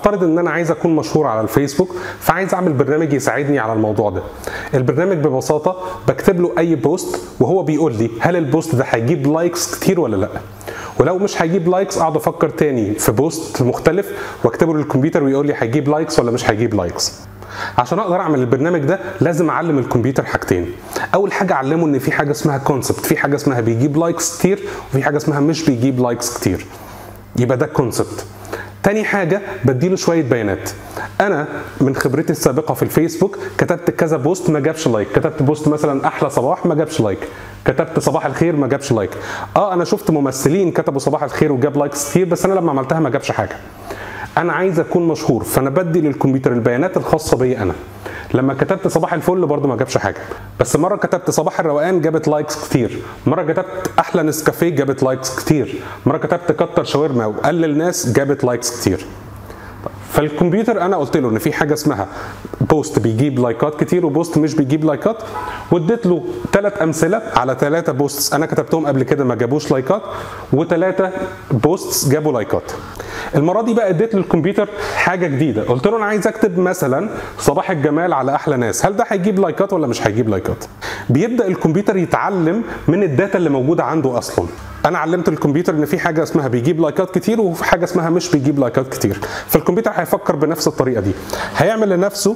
نفترض ان انا عايز اكون مشهور على الفيسبوك فعايز اعمل برنامج يساعدني على الموضوع ده البرنامج ببساطه بكتب له اي بوست وهو بيقول لي هل البوست ده هيجيب لايكس كتير ولا لا ولو مش هيجيب لايكس اقعد افكر تاني في بوست مختلف واكتبه للكمبيوتر ويقول لي هيجيب لايكس ولا مش هيجيب لايكس عشان اقدر اعمل البرنامج ده لازم اعلم الكمبيوتر حاجتين اول حاجه اعلمه ان في حاجه اسمها كونسبت في حاجه اسمها بيجيب لايكس كتير وفي حاجه اسمها مش بيجيب لايكس كتير يبقى ده كونسبت تاني حاجة بديله شوية بيانات أنا من خبرتي السابقة في الفيسبوك كتبت كذا بوست ما جابش لايك كتبت بوست مثلا أحلى صباح ما جابش لايك كتبت صباح الخير ما جابش لايك اه انا شفت ممثلين كتبوا صباح الخير وجاب لايكس كتير بس انا لما عملتها ما جابش حاجه انا عايز اكون مشهور فانا بدي للكمبيوتر البيانات الخاصه بي انا لما كتبت صباح الفل برضه ما جابش حاجه بس مره كتبت صباح الروقان جابت لايكس كتير مره كتبت احلى نسكافيه جابت لايكس كتير مره كتبت كتر شاورما وقلل ناس جابت لايكس كتير فالكمبيوتر انا قلت له ان في حاجه اسمها بوست بيجيب لايكات كتير وبوست مش بيجيب لايكات واديت له ثلاث امثله على ثلاثه بوستس انا كتبتهم قبل كده ما جابوش لايكات وثلاثه بوستس جابوا لايكات المره دي بقى اديت للكمبيوتر حاجه جديده قلت له انا عايز اكتب مثلا صباح الجمال على احلى ناس هل ده هيجيب لايكات ولا مش هيجيب لايكات بيبدا الكمبيوتر يتعلم من الداتا اللي موجوده عنده اصلا انا علمت الكمبيوتر ان في حاجه اسمها بيجيب لايكات كتير وفي حاجه اسمها مش بيجيب لايكات كتير فالكمبيوتر هيفكر بنفس الطريقه دي هيعمل لنفسه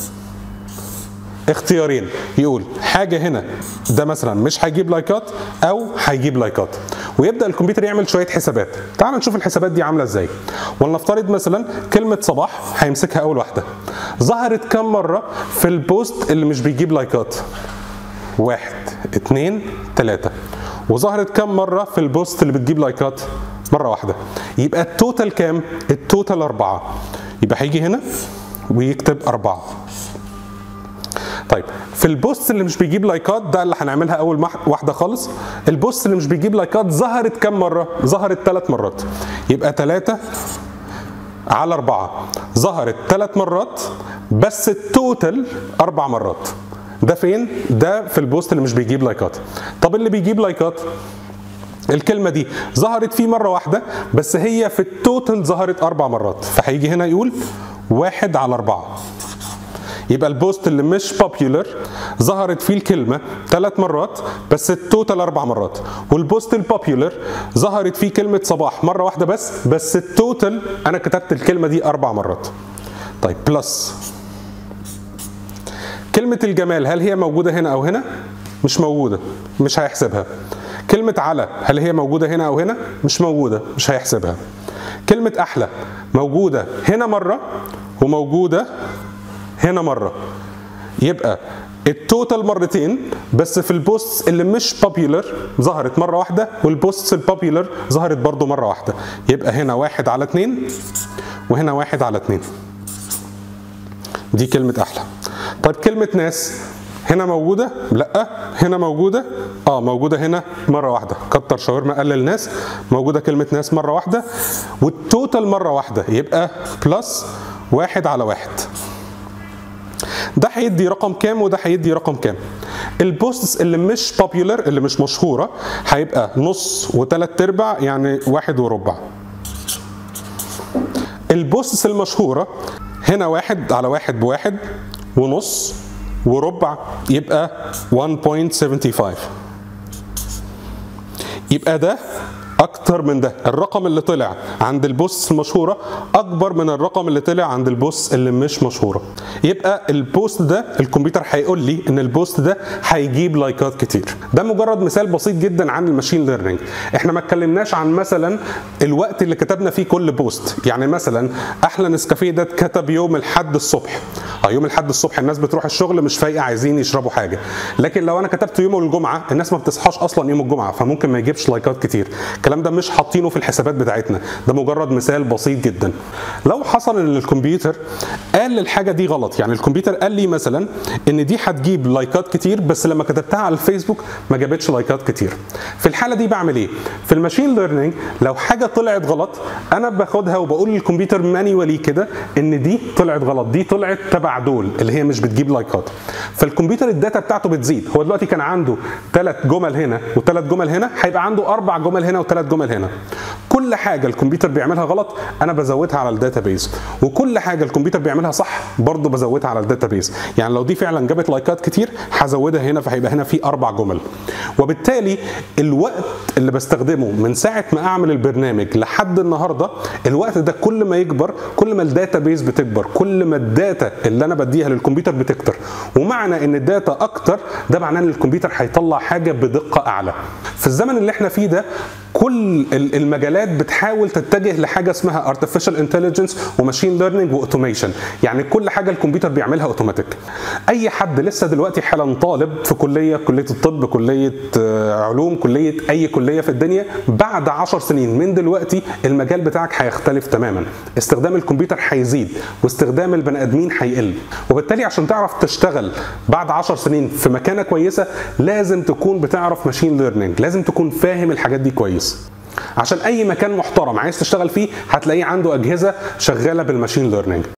اختيارين يقول حاجه هنا ده مثلا مش هيجيب لايكات او هيجيب لايكات ويبدا الكمبيوتر يعمل شويه حسابات تعال نشوف الحسابات دي عامله ازاي ولنفترض مثلا كلمه صباح هيمسكها اول واحده ظهرت كم مره في البوست اللي مش بيجيب لايكات واحد اتنين تلاته وظهرت كم مره في البوست اللي بتجيب لايكات مره واحده يبقى التوتال كام التوتال اربعه يبقى هيجي هنا ويكتب اربعه طيب في البوست اللي مش بيجيب لايكات ده اللي هنعملها اول واحده خالص البوست اللي مش بيجيب لايكات ظهرت كم مره ظهرت ثلاث مرات يبقى ثلاثة على أربعة ظهرت ثلاث مرات بس التوتال أربع مرات ده فين؟ ده في البوست اللي مش بيجيب لايكات طب اللي بيجيب لايكات الكلمة دي ظهرت فيه مرة واحدة بس هي في التوتال ظهرت أربع مرات فهيجي هنا يقول واحد على أربعة يبقى البوست اللي مش بوبيولر ظهرت فيه الكلمة ثلاث مرات بس التوتال أربع مرات والبوست البوبيولر ظهرت فيه كلمة صباح مرة واحدة بس بس التوتال أنا كتبت الكلمة دي أربع مرات طيب بلس كلمة الجمال هل هي موجودة هنا أو هنا؟ مش موجودة مش هيحسبها كلمة على هل هي موجودة هنا أو هنا؟ مش موجودة مش هيحسبها كلمة أحلى موجودة هنا مرة وموجودة هنا مرة يبقى التوتال مرتين بس في البوست اللي مش بوبيولر ظهرت مرة واحدة والبوست البوبيولر ظهرت برضو مرة واحدة يبقى هنا واحد على اتنين وهنا واحد على اتنين دي كلمة أحلى طيب كلمة ناس هنا موجودة؟ لأ هنا موجودة؟ اه موجودة هنا مرة واحدة كتر شاورما قلل ناس موجودة كلمة ناس مرة واحدة والتوتال مرة واحدة يبقى بلس واحد على واحد ده هيدي رقم كام وده هيدي رقم كام البوستس اللي مش بوبيولر اللي مش مشهوره هيبقى نص وثلاث ارباع يعني واحد وربع البوستس المشهوره هنا واحد على واحد بواحد ونص وربع يبقى 1.75 يبقى ده اكتر من ده الرقم اللي طلع عند البوست المشهوره اكبر من الرقم اللي طلع عند البوست اللي مش مشهوره يبقى البوست ده الكمبيوتر هيقول لي ان البوست ده هيجيب لايكات كتير ده مجرد مثال بسيط جدا عن الماشين ليرنينج احنا ما اتكلمناش عن مثلا الوقت اللي كتبنا فيه كل بوست يعني مثلا احلى نسكافيه ده اتكتب يوم الحد الصبح اه يوم الحد الصبح الناس بتروح الشغل مش فايقه عايزين يشربوا حاجه لكن لو انا كتبت يوم الجمعه الناس ما بتصحاش اصلا يوم الجمعه فممكن ما يجيبش لايكات كتير الكلام ده مش حاطينه في الحسابات بتاعتنا ده مجرد مثال بسيط جدا لو حصل ان الكمبيوتر قال الحاجه دي غلط يعني الكمبيوتر قال لي مثلا ان دي هتجيب لايكات كتير بس لما كتبتها على الفيسبوك ما جابتش لايكات كتير في الحاله دي بعمل ايه في الماشين ليرنينج لو حاجه طلعت غلط انا باخدها وبقول للكمبيوتر مانيوالي كده ان دي طلعت غلط دي طلعت تبع دول اللي هي مش بتجيب لايكات فالكمبيوتر الداتا بتاعته بتزيد هو دلوقتي كان عنده ثلاث جمل هنا وثلاث جمل هنا هيبقى عنده اربع جمل هنا وثلاث جمل هنا كل حاجه الكمبيوتر بيعملها غلط انا بزودها على الداتابيز وكل حاجه الكمبيوتر بيعملها صح برضه بزودها على الداتابيز يعني لو دي فعلا جابت لايكات كتير هزودها هنا فهيبقى هنا في اربع جمل وبالتالي الوقت اللي بستخدمه من ساعه ما اعمل البرنامج لحد النهارده الوقت ده كل ما يكبر كل ما الداتابيز بتكبر كل ما الداتا اللي انا بديها للكمبيوتر بتكتر ومعنى ان الداتا اكتر ده معناه ان الكمبيوتر هيطلع حاجه بدقه اعلى في الزمن اللي احنا فيه ده كل المجالات بتحاول تتجه لحاجه اسمها artificial intelligence وماشين ليرنينج واوتوميشن يعني كل حاجه الكمبيوتر بيعملها اوتوماتيك اي حد لسه دلوقتي حالا طالب في كليه كليه الطب كليه علوم كليه اي كليه في الدنيا بعد 10 سنين من دلوقتي المجال بتاعك هيختلف تماما استخدام الكمبيوتر هيزيد واستخدام البني ادمين هيقل وبالتالي عشان تعرف تشتغل بعد 10 سنين في مكانه كويسه لازم تكون بتعرف ماشين ليرنينج لازم تكون فاهم الحاجات دي كويس عشان اي مكان محترم عايز تشتغل فيه هتلاقيه عنده اجهزه شغاله بالماشين ليرنينج